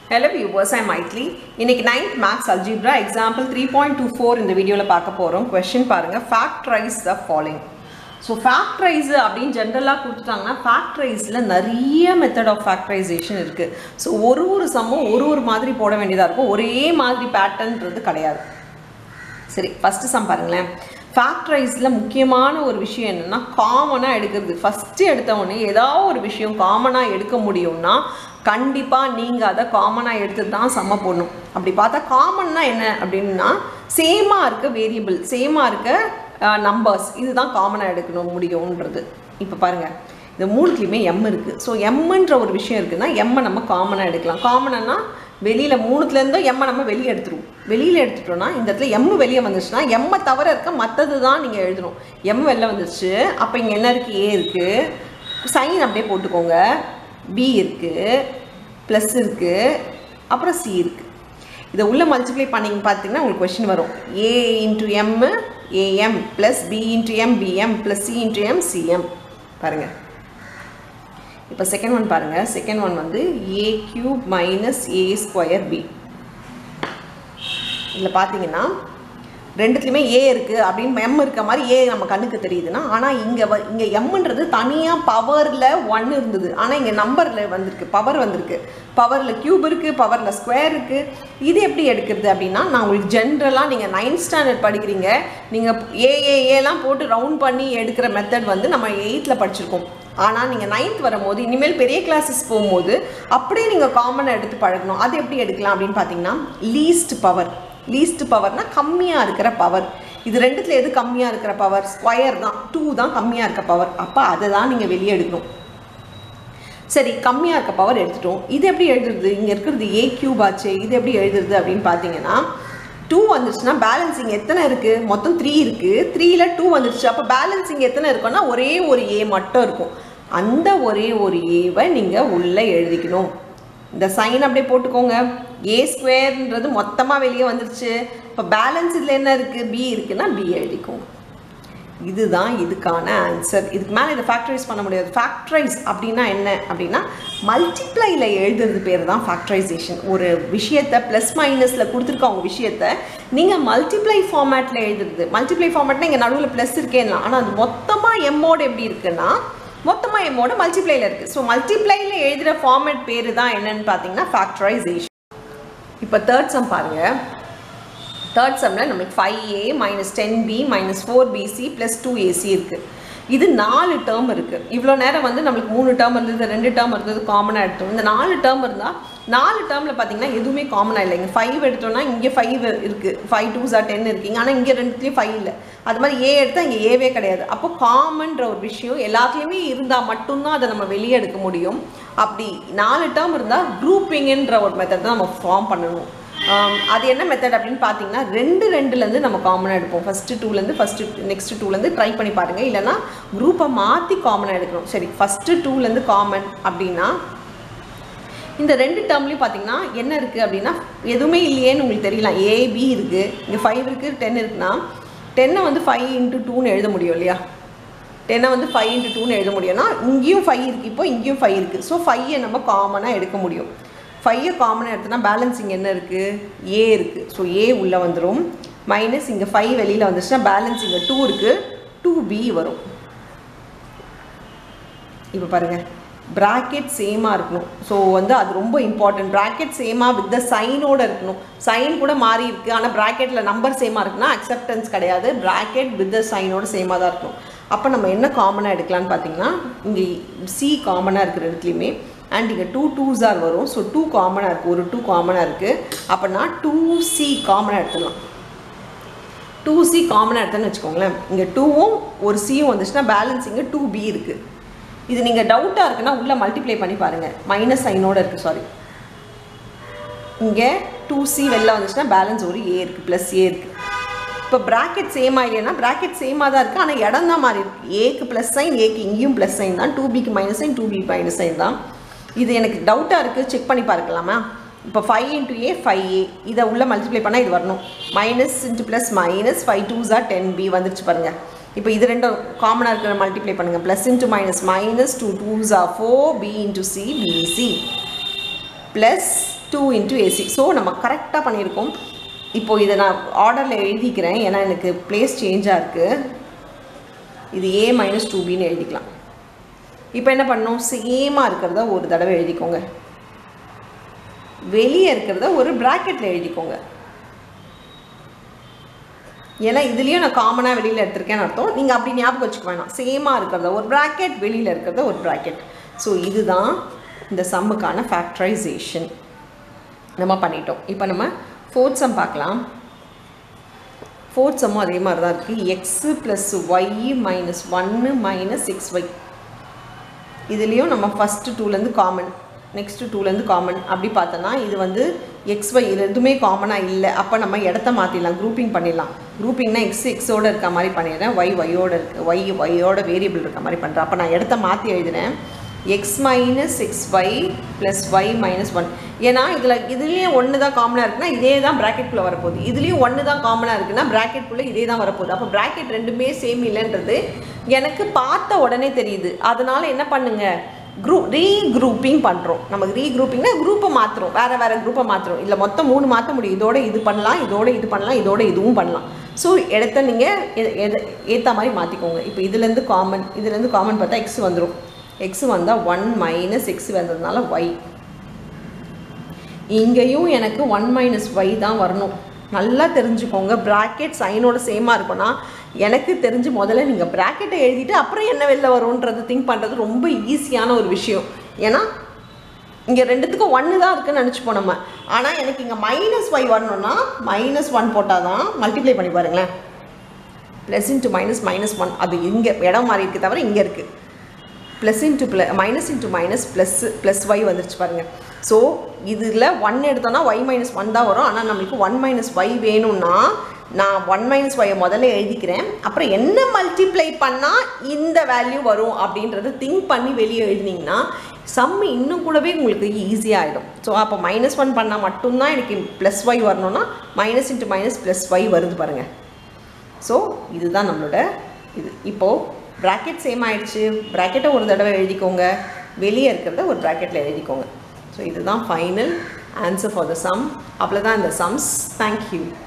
hello viewers ஐ மைட்லி இன்னைக்கு ninth maths algebra example three point two four இந்த வீடியோவில் பார்க்க போகிறோம் கொஷின் பாருங்கள் factorise the following so factorise அப்படின்னு ஜென்ரலாக கொடுத்துட்டாங்கன்னா ஃபேக்ட்ரைஸில் நிறைய மெத்தட் ஆஃப் ஃபேக்ட்ரைசேஷன் இருக்குது ஸோ ஒரு ஒரு சம்மும் ஒரு ஒரு மாதிரி போட வேண்டியதாக இருக்கும் ஒரே மாதிரி பேட்டர்ன்றது கிடையாது சரி ஃபஸ்ட்டு சம் பாருங்களேன் ஃபேக்ட்ரைஸில் முக்கியமான ஒரு விஷயம் என்னென்னா காமனாக எடுக்கிறது ஃபஸ்ட்டு எடுத்தவொடனே ஏதாவது ஒரு விஷயம் காமனாக எடுக்க முடியும்னா கண்டிப்பாக நீங்கள் அதை காமனாக எடுத்து தான் சம்ம போடணும் அப்படி பார்த்தா காமன்னா என்ன அப்படின்னா சேமாக இருக்க வேரியபிள் சேமாக இருக்க நம்பர்ஸ் இதுதான் காமனாக எடுக்கணும் முடியும்ன்றது இப்போ பாருங்கள் இந்த மூணுத்துலேயுமே எம் இருக்குது ஸோ எம்முன்ற ஒரு விஷயம் இருக்குன்னா எம்மை நம்ம காமனாக எடுக்கலாம் காமனா வெளியில் மூணுத்துலேருந்தும் எம்மை நம்ம வெளியே எடுத்துருவோம் வெளியில் எடுத்துட்டோம்னா இந்த இடத்துல எம்மு வெளியே வந்துச்சுன்னா எம்மை தவிர இருக்க மற்றது தான் நீங்கள் எழுதணும் எம் வெளில வந்துருச்சு அப்போ இங்கே என்ன இருக்குது ஏ இருக்குது சைன் அப்படியே போட்டுக்கோங்க பி இருக்குது ப்ளஸ் இருக்குது அப்புறம் சி இருக்குது இதை உள்ளே மல்டிப்ளை பண்ணிங்க பார்த்தீங்கன்னா உங்களுக்கு கொஷின் வரும் a into m a m plus b into m b m plus c into m c m பாருங்கள் இப்போ செகண்ட் ஒன் பாருங்கள் செகண்ட் ஒன் வந்து a cube minus a square b இதில் பார்த்தீங்கன்னா ரெண்டுத்துலேயுமே ஏ இருக்குது அப்படின்னு எம் இருக்க மாதிரி ஏ நம்ம கண்ணுக்கு தெரியுதுன்னா ஆனால் இங்கே வ இங்கே எம்ன்றது தனியாக பவரில் ஒன் இருந்தது ஆனால் இங்கே நம்பரில் வந்திருக்கு பவர் வந்திருக்கு பவரில் க்யூப் இருக்குது பவரில் ஸ்கொயர் இருக்குது இது எப்படி எடுக்கிறது அப்படின்னா நான் உங்களுக்கு ஜென்ரலாக நீங்கள் நைன்த் ஸ்டாண்டர்ட் படிக்கிறீங்க நீங்கள் ஏ ஏ ஏலாம் போட்டு ரவுண்ட் பண்ணி எடுக்கிற மெத்தட் வந்து நம்ம எயித்தில் படிச்சிருக்கோம் ஆனால் நீங்கள் நைன்த் வரும்போது இனிமேல் பெரிய கிளாஸஸ் போகும்போது அப்படியே நீங்கள் காமனாக எடுத்து பழகணும் அது எப்படி எடுக்கலாம் அப்படின்னு பார்த்தீங்கன்னா லீஸ்ட் பவர் லீஸ்ட் பவர்னா கம்மியாக இருக்கிற பவர் இது ரெண்டுத்தில் எது கம்மியாக இருக்கிற பவர் ஸ்கொயர் தான் டூ தான் கம்மியாக இருக்க பவர் அப்போ அதை தான் நீங்கள் வெளியே எடுக்கணும் சரி கம்மியாக இருக்க பவர் எடுத்துட்டோம் இது எப்படி எழுதுறது இங்கே இருக்கிறது ஏ கியூப் ஆச்சு இது எப்படி எழுதுறது அப்படின்னு பார்த்தீங்கன்னா டூ வந்துருச்சுன்னா பேலன்சிங் எத்தனை இருக்குது மொத்தம் த்ரீ இருக்குது த்ரீயில் டூ வந்துருச்சு அப்போ பேலன்சிங் எத்தனை இருக்குன்னா ஒரே ஒரு ஏ மட்டும் இருக்கும் அந்த ஒரே ஒரு ஏவை நீங்கள் உள்ளே எழுதிக்கணும் இந்த சைன் அப்படியே போட்டுக்கோங்க ஏ ஸ்கொயர்ன்றது மொத்தமாக வெளியே வந்துருச்சு இப்போ பேலன்ஸ் இதில் என்ன இருக்குது பி இருக்குன்னா பி எழுதிக்கோங்க இதுதான் இதுக்கான ஆன்சர் இதுக்கு மேலே இதை ஃபேக்டரைஸ் பண்ண முடியாது ஃபேக்டரைஸ் அப்படின்னா என்ன அப்படின்னா மல்டிப்ளையில் எழுதுறது பேர் தான் ஃபேக்டரைசேஷன் ஒரு விஷயத்தை ப்ளஸ் மைனஸில் கொடுத்துருக்க அவங்க விஷயத்தை நீங்கள் மல்டிப்ளை ஃபார்மேட்டில் எழுதுறது மல்டிப்ளை ஃபார்மேட்னா இங்கே நடுவில் ப்ளஸ் இருக்கேன்னா ஆனால் அது மொத்தமாக எம்மோடு எப்படி இருக்குன்னா மொத்தமாக எம்மோட மல்டிப்ளையில் இருக்குது ஸோ மல்டிப்ளையில் எழுதுகிற ஃபார்மேட் பேர் தான் என்னன்னு பார்த்தீங்கன்னா ஃபேக்டரைசேஷன் இப்போ தேர்ட் சம் பாருங்கள் தேர்ட் சம்மில் நமக்கு five a minus ten b minus four b c plus two a c இருக்குது இது நாலு டேர்ம் இருக்குது இவ்வளோ நேரம் வந்து நம்மளுக்கு மூணு டேர்ம் இருந்தது ரெண்டு டேர்ம் இருந்தது காமனாக எடுத்தோம் இந்த நாலு டேர்ம் இருந்தால் நாலு டேர்மில் பார்த்தீங்கன்னா எதுவுமே காமனாக இல்லை இங்கே ஃபைவ் எடுத்தோம்னா இங்கே ஃபைவ் இருக்குது ஃபைவ் டூ ஆர் டென் இருக்கீங்க ஆனால் இங்கே ரெண்டுத்துலேயும் ஃபைவ் இல்லை அது மாதிரி ஏ எடுத்தால் இங்கே ஏவே கிடையாது அப்போ காமன்ற ஒரு விஷயம் எல்லாத்துலேயுமே இருந்தால் மட்டும்தான் அதை நம்ம வெளியே எடுக்க முடியும் அப்படி நாலு டேர்ம் இருந்தால் குரூப்பிங்குன்ற ஒரு மெத்தட் தான் நம்ம ஃபார்ம் பண்ணணும் அது என்ன மெத்தட் அப்படின்னு பார்த்தீங்கன்னா ரெண்டு ரெண்டுலேருந்து நம்ம காமனாக எடுப்போம் ஃபஸ்ட்டு டூலேருந்து ஃபஸ்ட்டு நெக்ஸ்ட் டூலேருந்து ட்ரை பண்ணி பாருங்கள் இல்லைனா குரூப்பை மாற்றி காமனாக எடுக்கணும் சரி ஃபஸ்ட்டு டூலேருந்து காமன் அப்படின்னா இந்த ரெண்டு டேர்ம்லேயும் பார்த்தீங்கன்னா என்ன இருக்குது அப்படின்னா எதுவுமே இல்லையேன்னு உங்களுக்கு தெரியலாம் ஏபி இருக்குது இங்கே ஃபைவ் இருக்குது டென் இருக்குன்னா டென்னை வந்து ஃபைவ் இன்ட்டு டூன்னு எழுத முடியும் இல்லையா டென்னை வந்து ஃபைவ் இன்ட்டு டூன்னு எழுத முடியும்னா இங்கேயும் ஃபைவ் இருக்குது இப்போ இங்கேயும் ஃபைவ் இருக்குது ஸோ ஃபைவை நம்ம காமனாக எடுக்க முடியும் ஃபைவை காமனாக எடுத்தோன்னா பேலன்ஸிங் என்ன இருக்குது ஏ இருக்குது ஸோ ஏ உள்ளே வந்துடும் மைனஸ் இங்கே ஃபைவ் வெளியில் வந்துச்சுன்னா பேலன்ஸ் இங்கே டூ இருக்குது டூ பி வரும் இப்போ பாருங்கள் ப்ராக்கெட் சேமாக இருக்கணும் ஸோ வந்து அது ரொம்ப இம்பார்ட்டன்ட் ப்ராக்கெட் சேமாக வித் த சைனோடு இருக்கணும் சைன் கூட மாறி இருக்குது ஆனால் ப்ராக்கெட்டில் நம்பர் சேமாக இருக்குன்னா அக்செப்டன்ஸ் கிடையாது ப்ராக்கெட் வித் த சைனோட சேமாக தான் இருக்கும் அப்போ நம்ம என்ன காமனாக எடுக்கலான்னு பார்த்தீங்கன்னா இங்கே சி காமனாக இருக்கிற இடத்துலையுமே அண்ட் இங்கே டூ டூஸ் ஆர் வரும் ஸோ டூ காமனாக இருக்குது ஒரு டூ காமனாக இருக்குது அப்படின்னா டூ சி காமனாக எடுத்துடலாம் டூ சி காமனாக எடுத்தோன்னு வச்சுக்கோங்களேன் இங்கே டூவும் ஒரு சியும் வந்துச்சுன்னா பேலன்ஸ் இங்கே டூ பி இருக்குது இது நீங்கள் டவுட்டாக இருக்குன்னா உள்ளே மல்டிப்ளை பண்ணி பாருங்கள் மைனஸ் சைனோடு இருக்குது சாரி இங்கே டூ சி வெளில வந்துச்சுன்னா பேலன்ஸ் ஒரு ஏ இருக்குது ப்ளஸ் ஏ இருக்குது இப்போ ப்ராக்கெட் சேமாக இல்லைன்னா ப்ராக்கெட் சேமாக தான் இருக்குது ஆனால் இடம் தான் மாறி இருக்குது ஏக்கு ப்ளஸ் சைன் ஏக்கு இங்கேயும் ப்ளஸ் சைன் தான் டூ பிக்கு minus sign two b minus sign தான் இது எனக்கு டவுட்டாக இருக்குது செக் பண்ணி பார்க்கலாமா இப்போ five into a five a இதை உள்ளே மல்டிப்ளை பண்ணால் இது வரணும் minus into plus minus five two are ten b வந்துருச்சு பாருங்கள் இப்போ இது ரெண்டும் காமனாக இருக்கிற மல்டிப்ளை பண்ணுங்கள் plus into minus minus two two are four b into c b c plus two into a c so நம்ம கரெக்டாக பண்ணியிருக்கோம் இப்போ இதை நான் ஆர்டரில் எழுதிக்கிறேன் ஏன்னா எனக்கு பிளேஸ் சேஞ்சாக இருக்குது இது ஏ மைனஸ் டூ பின்னு எழுதிக்கலாம் இப்போ என்ன பண்ணணும் சேமாக இருக்கிறத ஒரு தடவை எழுதிக்கோங்க வெளியே இருக்கிறத ஒரு ப்ராக்கெட்டில் எழுதிக்கோங்க ஏன்னா இதுலேயும் நான் காமனாக வெளியில் எடுத்திருக்கேன்னு அர்த்தம் நீங்கள் அப்படி ஞாபகம் வச்சுக்க வேணாம் சேமாக இருக்கிறத ஒரு ப்ராக்கெட் வெளியில் இருக்கிறத ஒரு ப்ராக்கெட் ஸோ இதுதான் இந்த சம்முக்கான ஃபேக்டரைசேஷன் நம்ம பண்ணிட்டோம் இப்போ நம்ம ஃபோர்த் சம் பார்க்கலாம் ஃபோர்த் சம்மும் அதே மாதிரி தான் இருக்குது எக்ஸு ப்ளஸ் ஒய் மைனஸ் ஒன்று மைனஸ் சிக்ஸ் ஒய் இதுலேயும் நம்ம ஃபஸ்ட்டு டூலேருந்து காமன் நெக்ஸ்ட்டு டூலேருந்து காமன் அப்படி பார்த்தோன்னா இது வந்து எக்ஸ் ஒய் இது எதுவுமே காமனாக இல்லை அப்போ நம்ம இடத்த மாற்றிடலாம் குரூப்பிங் பண்ணிடலாம் குரூப்பிங்னா எக்ஸ் எக்ஸோட இருக்க மாதிரி பண்ணிடுறேன் ஒய் ஒய்யோட இருக்கு ஒய் ஒய்யோட வேரியபிள் இருக்க மாதிரி பண்ணுறேன் அப்போ நான் இடத்த மாற்றி எழுதுறேன் x minus x y plus y minus one ஏன்னா இதில் இதுலேயும் ஒன்று தான் காமனாக இருக்குன்னா இதே தான் ப்ராக்கெட்குள்ளே வரப்போகுது இதுலேயும் ஒன்று தான் காமனாக இருக்குன்னா ப்ராக்கெட்குள்ளே இதே தான் வரப்போகுது அப்போ ப்ராக்கெட் ரெண்டுமே சேம் இல்லைன்றது எனக்கு பார்த்த உடனே தெரியுது அதனால் என்ன பண்ணுங்க குரூப் ரீக்ரூப்பிங் பண்ணுறோம் நமக்கு ரீக்ரூப்பிங்னா குரூப்பை மாற்றுறோம் வேறு வேறு குரூப்பை மாற்றுறோம் இல்லை மொத்தம் மூணு மாற்ற முடியும் இதோட இது பண்ணலாம் இதோட இது பண்ணலாம் இதோட இதுவும் பண்ணலாம் ஸோ இடத்த நீங்கள் ஏற்ற மாதிரி மாற்றிக்கோங்க இப்போ இதுலேருந்து காமன் இதுலேருந்து காமன் பார்த்தா எக்ஸ் வந்துடும் எக்ஸ் வந்தால் ஒன் மைனஸ் எக்ஸ் வந்ததுனால ஒய் இங்கேயும் எனக்கு ஒன் மைனஸ் ஒய் தான் வரணும் நல்லா தெரிஞ்சுக்கோங்க ப்ராக்கெட் சைனோட சேமாக இருக்கும்னா எனக்கு தெரிஞ்சு முதல்ல நீங்கள் ப்ராக்கெட்டை எழுதிட்டு அப்புறம் என்ன வெளில வரும்ன்றது திங்க் பண்ணுறது ரொம்ப ஈஸியான ஒரு விஷயம் ஏன்னா இங்கே ரெண்டுத்துக்கும் ஒன்று தான் இருக்குன்னு நினச்சிப்போம் நம்ம ஆனால் எனக்கு இங்கே மைனஸ் ஒய் வரணும்னா மைனஸ் ஒன் போட்டால் தான் மல்டிப்ளை பண்ணி பாருங்களேன் plus into minus minus one அது இங்கே இடம் மாறி இருக்கு தவிர இங்கே இருக்குது plus into plus minus into minus plus plus y வந்துருச்சு பாருங்கள் ஸோ இதில் ஒன் எடுத்தோன்னா ஒய் மைனஸ் ஒன் தான் வரும் ஆனால் நம்மளுக்கு ஒன் மைனஸ் ஒய் வேணும்னா நான் ஒன் மைனஸ் ஒய்யை முதல்ல எழுதிக்கிறேன் அப்புறம் என்ன மல்டிப்ளை பண்ணால் இந்த வேல்யூ வரும் அப்படின்றத திங்க் பண்ணி வெளியே எழுதினீங்கன்னா சம் இன்னும் கூடவே உங்களுக்கு ஈஸியாகிடும் ஸோ அப்போ மைனஸ் ஒன் பண்ணால் மட்டும்தான் எனக்கு ப்ளஸ் ஒய் வரணும்னா minus into minus plus y வருது பாருங்கள் ஸோ இதுதான் நம்மளோட இது இப்போது ப்ராக்கெட் சேம் ஆயிடுச்சு ப்ராக்கெட்டை ஒரு தடவை எழுதிக்கோங்க வெளியே இருக்கிறத ஒரு ப்ராக்கெட்டில் எழுதிக்கோங்க ஸோ இதுதான் final answer for the sum அவ்வளோதான் இந்த சம்ஸ் தேங்க்யூ